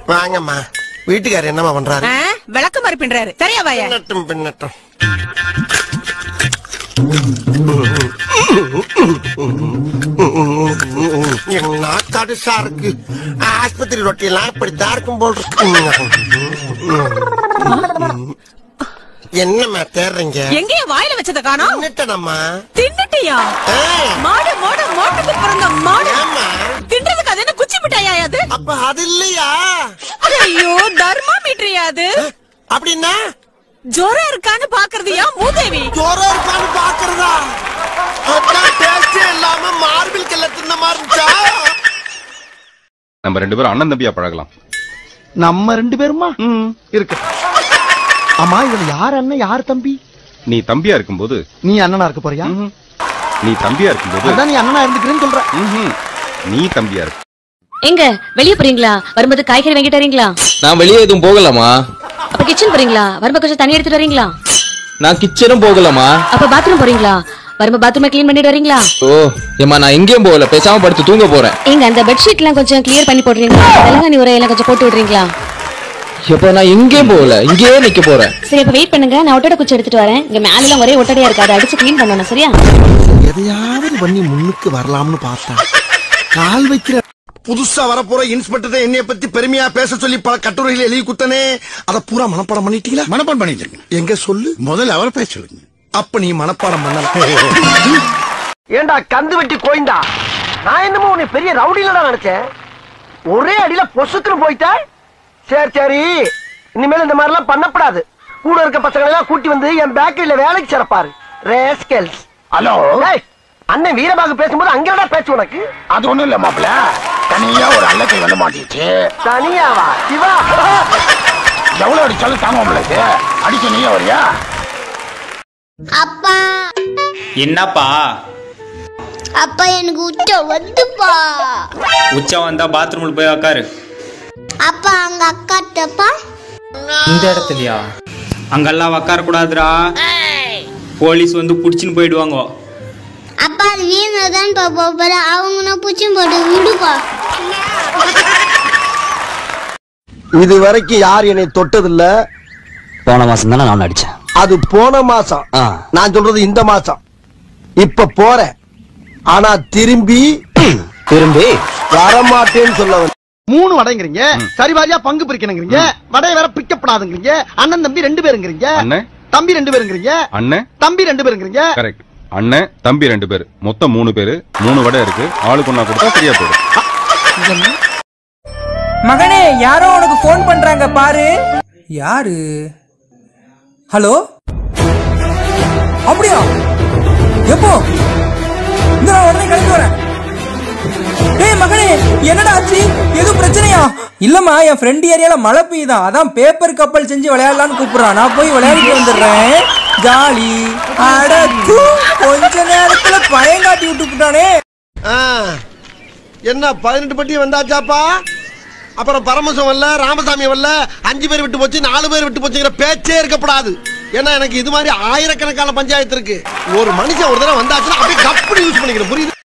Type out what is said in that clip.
வாங்கம்மா வீட்டுக்காரர் என்னம்மா பண்றாரு ஆ, விளக்கு மாதிரி பின்றாரு சரியா வாயா பின்னட்டும் பின்னட்டும் என் நாக்காடுசா இருக்கு ஆஸ்பத்திரி ரொட்டியெல்லாம் இப்படித்தான் இருக்கும் போல் இருக்கு என்னம்மா தேடுறீங்க எங்கேயா வாயில வச்சத காணோம் பின்னட்டனம்மா தின்னுட்டியா ஏய், மாடு மாடு மாட்டுக்கு பிறந்த மாடு ஏம்மா தின்றதுக்கு அது என்ன குச்சி மிட்டாயா அது அப்ப அது இல்லையா ஐயோ தர்மா மீட்டரியா அது அப்படின்னா ஜுரம் இருக்கான்னு பாக்குறதுயா மூதேவி ஜோரம் இருக்கான்னு பாக்குறதா அதான் டேஸ்டே இல்லாம மார்பிள் கல்ல தின்ன மாதிரி இருந்துச்சா நம்ம ரெண்டு பேரும் அண்ணன் தம்பியா பழகலாம் நம்ம ரெண்டு பேருமா இருக்கு ஆமா இதுல யார் அண்ணன் யார் தம்பி நீ தம்பியா இருக்கும்போது நீ அண்ணனா இருக்க போறியா ம்ஹும். நீ தம்பியா இருக்கும்போது அதான் நீ அண்ணனா இருந்துக்கிறேன்னு சொல்ற ம்ஹும். நீ தம்பியா இருக்கு எங்க வெளிய போறீங்களா வரும்போது காய்கறி வாங்கிட்டு வரீங்களா நான் வெளியே எதுவும் போகலாமா அப்ப கிச்சன் போறீங்களா வரும்போது கொஞ்சம் தண்ணி எடுத்துட்டு வரீங்களா நான் கிச்சனும் போகலாமா அப்ப பாத்ரூம் போறீங்களா வரும்போது பாத்ரூமை க்ளீன் பண்ணிட்டு வரீங்களா ஓ ஏமா நான் எங்கேயும் போகல பேசாம படுத்து தூங்க போறேன் எங்க அந்த பெட்ஷீட் எல்லாம் கொஞ்சம் கிளியர் பண்ணி போடுறீங்களா தெலுங்கானி உரையெல்லாம் கொஞ்சம் போட்டு விடுறீங்களா எப்ப நான் எங்கேயும் போகல இங்கேயே நிக்க போறேன் சரி அப்ப வெயிட் பண்ணுங்க நான் ஒட்டடை குச்சி எடுத்துட்டு வரேன் இங்க மேல எல்லாம் ஒரே ஒட்டடையா இருக்கு அதை அடிச்சு க்ளீன் பண்ணணும் சரியா எதையாவது பண்ணி முன்னுக்கு வரலாம்னு பார்த்தா கால் வைக்கிற புதுசா வரப்போற இன்ஸ்பெக்டர் என்னைய பத்தி பெருமையா பேச சொல்லி பல கட்டுரைகள் எழுதி குத்தனே அத பூரா மனப்பாடம் பண்ணிட்டீங்களா மனப்பாடம் பண்ணிட்டு எங்க சொல்லு முதல்ல அவர் பேச சொல்லுங்க அப்ப நீ மனப்பாடம் பண்ணல ஏண்டா கந்து வெட்டி கோயந்தா நான் என்னமோ உன்னை பெரிய ரவுடிலடா நினைச்சேன் ஒரே அடியில பொசுக்குன்னு போயிட்ட சரி சரி இனிமேல் இந்த மாதிரி எல்லாம் பண்ணப்படாது கூட இருக்க பசங்களை எல்லாம் கூட்டி வந்து என் பேக்கரியில வேலைக்கு சிறப்பாரு ரேஸ்கெல்ஸ் ஹலோ டேய், அண்ணன் வீரபாகு பேசும்போது அங்கடா பேச்சு உனக்கு அது ஒண்ணும் இல்ல மாப்பிள தனியா ஒரு அல்லக்கை வந்து மாட்டிச்சு தனியாவா சிவா எவ்வளவு அடிச்சாலும் தாங்க முடியாது அடிக்க நீயே வரியா அப்பா என்னப்பா அப்பா எனக்கு உச்ச வந்துப்பா உச்சம் வந்தா பாத்ரூம்ல போய் உக்காரு அப்பா அங்க அக்காட்டப்பா இந்த இடத்துலயா அங்கெல்லாம் உக்கார கூடாதுடா போலீஸ் வந்து புடிச்சுன்னு போயிடுவாங்க அப்பா அது வீணா தான் பாப்பா பாரு அவங்க நான் பூச்சி போட்டு விடுப்பா இது வரைக்கும் யார் என்னை தொட்டதில்ல போன மாசம் தானே நான் அடிச்சேன் அது போன மாசம் நான் சொல்றது இந்த மாசம் இப்ப போறேன் ஆனா திரும்பி திரும்பி வரமாட்டேன்னு சொல்ல வந்தேன். மூணு வடைங்கிறீங்க சரிவாரியா பங்கு பிரிக்கணுங்கிறீங்க வடைய வேற பிக்கப்படாதுங்கிறீங்க அண்ணன் தம்பி ரெண்டு பேருங்கிறீங்க அண்ணன் தம்பி ரெண்டு பேருங்கிறீங்க அண்ணன் தம்பி ரெண்டு பேருங்கிறீங்க கரெக்ட் அண்ணன் தம்பி ரெண்டு பேர் மொத்தம் மூணு பேரு மூணு வடை இருக்கு ஆளுக்கு ஒண்ணா கொடுத்தா சரியா போயிடும் மகனே யாரோ உனக்கு போன் பண்றாங்க பாரு யாரு ஹலோ அப்படியா எப்போ இந்த நான் உடனே கிளம்பி வரேன் டேய் மகனே என்னடா ஆச்சு எதுவும் பிரச்சனையா இல்லம்மா என் ஃப்ரெண்ட் ஏரியால மழை பெய்யுதான் அதான் பேப்பர் கப்பல் செஞ்சு விளையாடலாம்னு கூப்பிடுறான் நான் போய் விளையாடிட்டு வந்துடுறேன் ஜாலி அடத்து கொஞ்ச நேரத்துல பயங்காட்டி விட்டுப்புட்டானே ஆ, என்ன பதினெட்டு பட்டி வந்தாச்சாப்பா அப்புறம் பரமசம் வரல ராமசாமி வரல அஞ்சு பேர் விட்டு போச்சு நாலு பேர் விட்டு போச்சுங்கிற பேச்சே இருக்கப்படாது ஏன்னா எனக்கு இது மாதிரி ஆயிரக்கணக்கான பஞ்சாயத்து இருக்கு ஒரு மனுஷன் ஒரு தடவை வந்தாச்சுன்னா அப்படியே கப்படி யூஸ் பண்ணிக்கிறேன் புரியுது